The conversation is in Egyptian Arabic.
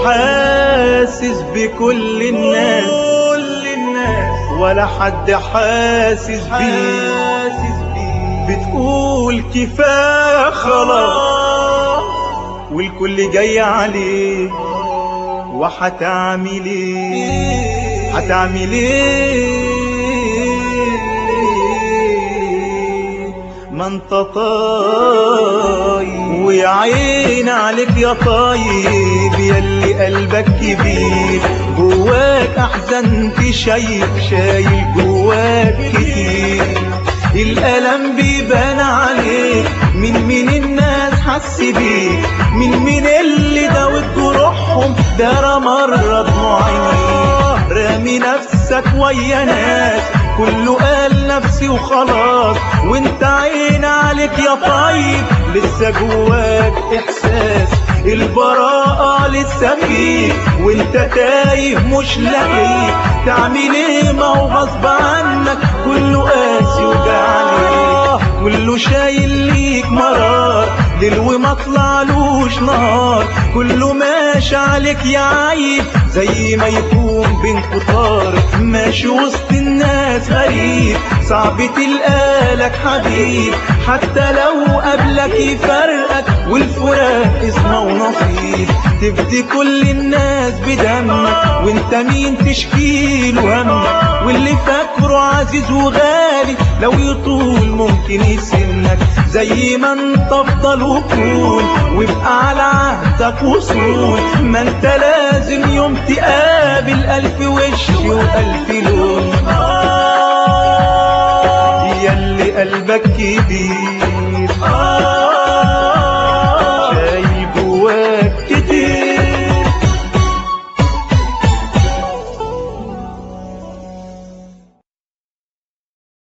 حاسس بكل الناس كل الناس ولا حد حاسس بيه حاسس بيه بتقول كفاية خلاص والكل جاي عليك وهتعمل ايه هتعمل ايه ما انت طايب ويا عين عليك يا طيب ياللي قلبك كبير جواك احزان في شايف شايل جواك كتير الألم بيبان عليك من مين الناس حس بيك من مين اللي داوت جروحهم دار مرة دموع عينيك رامي نفسك ويا ناس كله قال نفسي وخلاص وانت عين عليك يا طيب لسه جواك احساس البراءة لسه فيك وانت تايه مش لاقيك تعمل ايه ما هو غصب عنك كله قاسي وجعليك كله شايل ليك مرار ليل وما طلعلوش نهار كله ماشي عليك يا عيب زي ما يكون بينكوا طارق ماشي وسط الناس غريب صعب تلقالك حبيب حتى لو قبلك يفرقك والفراق اسمه ونصيب تفدي كل الناس بدمك وانت مين تشكيله همك واللي فاكره عزيز وغالي لو يطول ممكن يسنك زي ما انت افضل وكون وابقى على عهدك وصول ما انت لازم يوم تقابل الف وش والف لون ياللي قلبك كبير